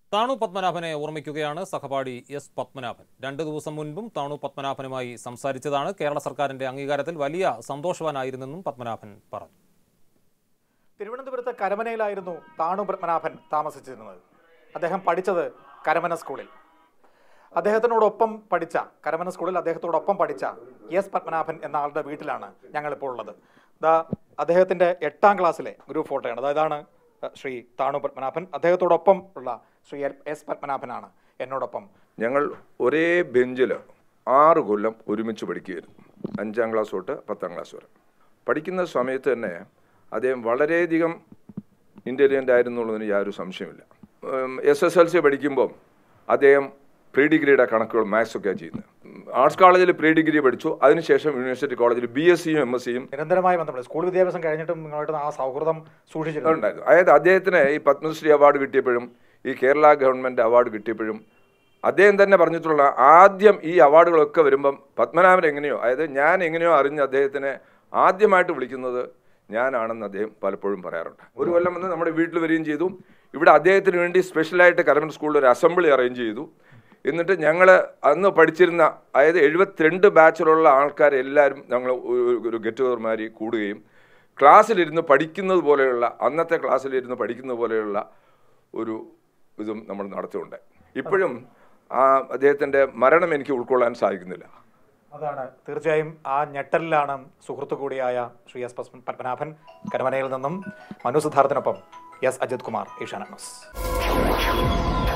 താണു പത്മനാഭനെ ഓർമ്മിക്കുകയാണ് സഹപാഠി എസ് പത്മനാഭൻ രണ്ടു ദിവസം മുൻപും താണു പത്മനാഭനുമായി സംസാരിച്ചതാണ് കേരള സർക്കാരിന്റെ അംഗീകാരത്തിൽ വലിയ സന്തോഷവാനായിരുന്നെന്നും പത്മനാഭൻ പറഞ്ഞു തിരുവനന്തപുരത്ത് കരമനയിലായിരുന്നു താണു പത്മനാഭൻ താമസിച്ചിരുന്നത് അദ്ദേഹം പഠിച്ചത് കരമന സ്കൂളിൽ അദ്ദേഹത്തിനോടൊപ്പം പഠിച്ച കരമന സ്കൂളിൽ അദ്ദേഹത്തോടൊപ്പം പഠിച്ച എസ് പത്മനാഭൻ എന്ന ആളുടെ വീട്ടിലാണ് ഞങ്ങളിപ്പോൾ ഉള്ളത് ദാ അദ്ദേഹത്തിന്റെ എട്ടാം ക്ലാസ്സിലെ ഗ്രൂപ്പ് ഫോട്ടോയാണ് അതായത് ഇതാണ് ശ്രീ താണു പത്മനാഭൻ അദ്ദേഹത്തോടൊപ്പം ഉള്ള ശ്രീ എസ് പത്മനാഭനാണ് എന്നോടൊപ്പം ഞങ്ങൾ ഒരേ ബെഞ്ചിൽ ആറ് കൊല്ലം ഒരുമിച്ച് പഠിക്കുകയായിരുന്നു അഞ്ചാം ക്ലാസ് തൊട്ട് പത്താം ക്ലാസ് വരെ പഠിക്കുന്ന സമയത്ത് തന്നെ അദ്ദേഹം വളരെയധികം ഇൻ്റലിജൻ്റ് ആയിരുന്നു എന്നുള്ളതിന് യാതൊരു സംശയമില്ല എസ് എസ് എൽ സി പഠിക്കുമ്പം അദ്ദേഹം പ്രീ ഡിഗ്രിയുടെ കണക്കുകൾ മാത്സ് ഒക്കെ ചെയ്യുന്നത് ആർട്സ് കോളേജിൽ പ്രീ ഡിഗ്രി പഠിച്ചു അതിനുശേഷം യൂണിവേഴ്സിറ്റി കോളേജിൽ ബി എസ് സിയും എം എസ് സിയും നിരന്തരമായി ബന്ധപ്പെട്ട് സ്കൂൾ വിദ്യാഭ്യാസം കഴിഞ്ഞിട്ടും നിങ്ങളായിട്ട് ആ സൗഹൃദം സൂക്ഷിച്ചിട്ടുണ്ട് ഉണ്ടായിരുന്നു അതായത് അദ്ദേഹത്തിന് ഈ പത്മശ്രീ അവാർഡ് കിട്ടിയപ്പോഴും ഈ കേരള ഗവൺമെൻറ് അവാർഡ് കിട്ടിയപ്പോഴും അദ്ദേഹം തന്നെ പറഞ്ഞിട്ടുള്ള ആദ്യം ഈ അവാർഡുകളൊക്കെ വരുമ്പം പത്മനാഭൻ എങ്ങനെയോ അതായത് ഞാൻ എങ്ങനെയോ അറിഞ്ഞ് അദ്ദേഹത്തിനെ ആദ്യമായിട്ട് വിളിക്കുന്നത് ഞാനാണെന്ന് അദ്ദേഹം പലപ്പോഴും പറയാറുണ്ട് ഒരു കൊല്ലം വന്ന് നമ്മുടെ വീട്ടിൽ വരികയും ചെയ്തു ഇവിടെ അദ്ദേഹത്തിന് വേണ്ടി സ്പെഷ്യലായിട്ട് കരമൻ സ്കൂളിൽ ഒരു അസംബ്ലി അറേഞ്ച് ചെയ്തു എന്നിട്ട് ഞങ്ങൾ അന്ന് പഠിച്ചിരുന്ന അതായത് എഴുപത്തിരണ്ട് ബാച്ചിലുള്ള ആൾക്കാരെല്ലാവരും ഞങ്ങൾ ഒരു- ഒരു ഗെറ്റ് ടുഗദർമാരി കൂടുകയും ക്ലാസ്സിലിരുന്ന് പഠിക്കുന്നത് പോലെയുള്ള അന്നത്തെ ക്ലാസ്സിലിരുന്ന് പഠിക്കുന്നത് പോലെയുള്ള ഒരു ഇതും നമ്മൾ നടത്തുന്നുണ്ട് ഇപ്പോഴും ആ അദ്ദേഹത്തിൻ്റെ മരണം എനിക്ക് ഉൾക്കൊള്ളാൻ സാധിക്കുന്നില്ല അതാണ് തീർച്ചയായും ആ ഞെട്ടലിലാണ് സുഹൃത്തു കൂടിയായ ശ്രീ എസ് പസ് പത്മനാഭൻ കരമനയിൽ നിന്നും മനു സിദ്ധാർത്ഥിനൊപ്പം എസ് അജിത് കുമാർ ഏഷ്യാനെറ്റ് ന്യൂസ്